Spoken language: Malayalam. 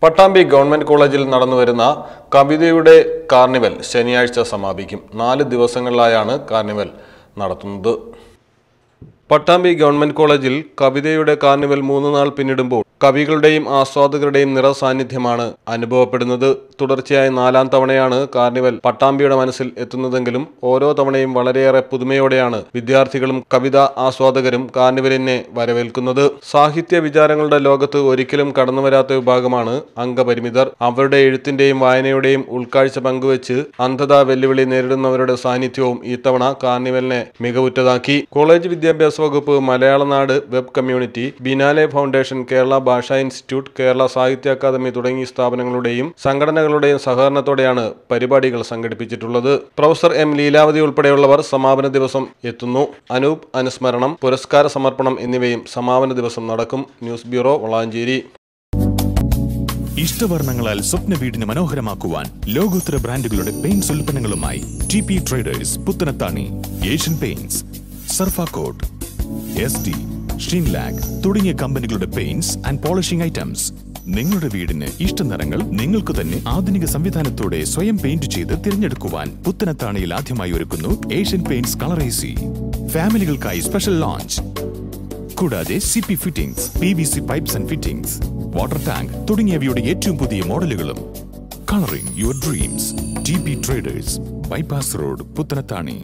പട്ടാമ്പി ഗവൺമെന്റ് കോളേജിൽ നടന്നുവരുന്ന കവിതയുടെ കാർണിവൽ ശനിയാഴ്ച സമാപിക്കും നാല് ദിവസങ്ങളിലായാണ് കാർണിവൽ നടത്തുന്നത് പട്ടാമ്പി ഗവൺമെന്റ് കോളേജിൽ കവിതയുടെ കാർണിവൽ മൂന്ന് നാൾ പിന്നിടുമ്പോൾ കവികളുടെയും ആസ്വാദകരുടെയും നിറസാന്നിധ്യമാണ് അനുഭവപ്പെടുന്നത് തുടർച്ചയായി നാലാം തവണയാണ് കാർണിവൽ പട്ടാമ്പിയുടെ മനസ്സിൽ എത്തുന്നതെങ്കിലും ഓരോ തവണയും വളരെയേറെ പുതുമയോടെയാണ് വിദ്യാർത്ഥികളും കവിതാ ആസ്വാദകരും കാർണിവലിനെ വരവേൽക്കുന്നത് സാഹിത്യ വിചാരങ്ങളുടെ ലോകത്ത് ഒരിക്കലും കടന്നുവരാത്ത വിഭാഗമാണ് അംഗപരിമിതർ അവരുടെ എഴുത്തിന്റെയും വായനയുടെയും ഉൾക്കാഴ്ച പങ്കുവച്ച് അന്ധത വെല്ലുവിളി നേരിടുന്നവരുടെ സാന്നിധ്യവും ഇത്തവണ കാർണിവലിനെ മികവുറ്റതാക്കി കോളേജ് വിദ്യാഭ്യാസ വകുപ്പ് Malayalanad web community biennale foundation Kerala ഭാഷാ ഇൻസ്റ്റിറ്റ്യൂട്ട് കേരള സാഹിത്യ അക്കാദമി തുടങ്ങിയ സ്ഥാപനങ്ങളുടെയും സംഘടനകളുടെയും സഹകരണത്തോടെയാണ് പരിപാടികൾ സംഘടിപ്പിച്ചിട്ടുള്ളത് പ്രൊഫസർ എം ലീലാവതി ഉൾപ്പെടെയുള്ളവർ സമാപന ദിവസം എത്തുന്നു അനൂപ് അനുസ്മരണം പുരസ്കാര സമർപ്പണം എന്നിവയും സമാപന ദിവസം നടക്കും ന്യൂസ് ബ്യൂറോ വളാഞ്ചേരി ഇഷ്ടവർണ്ണങ്ങളാൽ സ്വപ്ന വീടിന് മനോഹരമാക്കുവാൻ ലോകോത്തര ബ്രാൻഡുകളുടെ പെയിന്റ്സ് ഉൽപ്പന്നങ്ങളുമായി T P traders Puthanathani Asian paints Surfacoat S D Sheenlac തുടങ്ങിയ കമ്പനികളുടെ പെയിന്റ്സ് ആൻഡ് പോളിഷിംഗ് ഐറ്റംസ് നിങ്ങളുടെ വീടിന് ഇഷ്ട നിറങ്ങൾ നിങ്ങൾക്ക് തന്നെ ആധുനിക സംവിധാനത്തോടെ സ്വയം പെയിന്റ് ചെയ്ത് തിരഞ്ഞെടുക്കുവാൻ പുത്തനത്താണിയിൽ ആദ്യമായി ഒരുക്കുന്നു Asian paints colour A C ഫാമിലികൾക്കായി സ്പെഷ്യൽ ലോഞ്ച് കൂടാതെ C P fittings P V C pipes and fittings water tank തുടങ്ങിയവയുടെ ഏറ്റവും പുതിയ മോഡലുകളും colouring your dreams T P traders bypass road Puthanathani